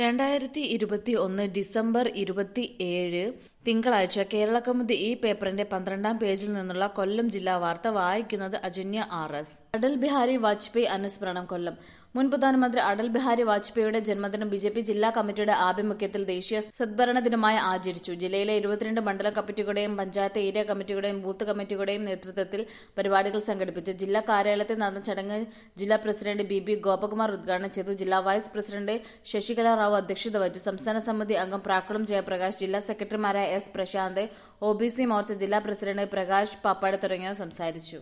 രണ്ടായിരത്തി ഇരുപത്തി ഒന്ന് ഡിസംബർ ഇരുപത്തി ഏഴ് തിങ്കളാഴ്ച കേരള കൗമുദി ഈ പേപ്പറിന്റെ പന്ത്രണ്ടാം പേജിൽ നിന്നുള്ള കൊല്ലം ജില്ലാ വാർത്ത വായിക്കുന്നത് അജന്യ ആർ എസ് അടൽ ബിഹാരി വാജ്പേയി അനുസ്മരണം കൊല്ലം മുൻ പ്രധാനമന്ത്രി അടൽ ബിഹാരി വാജ്പേയിയുടെ ജന്മദിനം ബി ജെ പി ജില്ലാ കമ്മിറ്റിയുടെ ആഭിമുഖ്യത്തിൽ ദേശീയ സദ്ഭരണ ദിനമായി ആചരിച്ചു ജില്ലയിലെ ഇരുപത്തിരണ്ട് മണ്ഡലം കമ്മിറ്റികളുടെയും പഞ്ചായത്ത് ഏരിയ കമ്മിറ്റികളുടെയും ബൂത്ത് കമ്മിറ്റികളുടെയും നേതൃത്വത്തിൽ പരിപാടികൾ സംഘടിപ്പിച്ചു ജില്ലാ കാര്യാലയത്തിൽ നടന്ന ചടങ്ങ് ജില്ലാ പ്രസിഡന്റ് ബി ബി ഗോപകുമാർ ഉദ്ഘാടനം ചെയ്തു ജില്ലാ വൈസ് പ്രസിഡന്റ് ശശികല റാവു അധ്യക്ഷത വഹിച്ചു സംസ്ഥാന സമിതി അംഗം പ്രാക്കുളം ജയപ്രകാശ് ജില്ലാ സെക്രട്ടറിമാരായ S Prashanth O B C Morcha ജില്ലാ പ്രസിഡന്റ് പ്രകാശ് പാപ്പാട് തുടങ്ങിയവർ സംസാരിച്ചു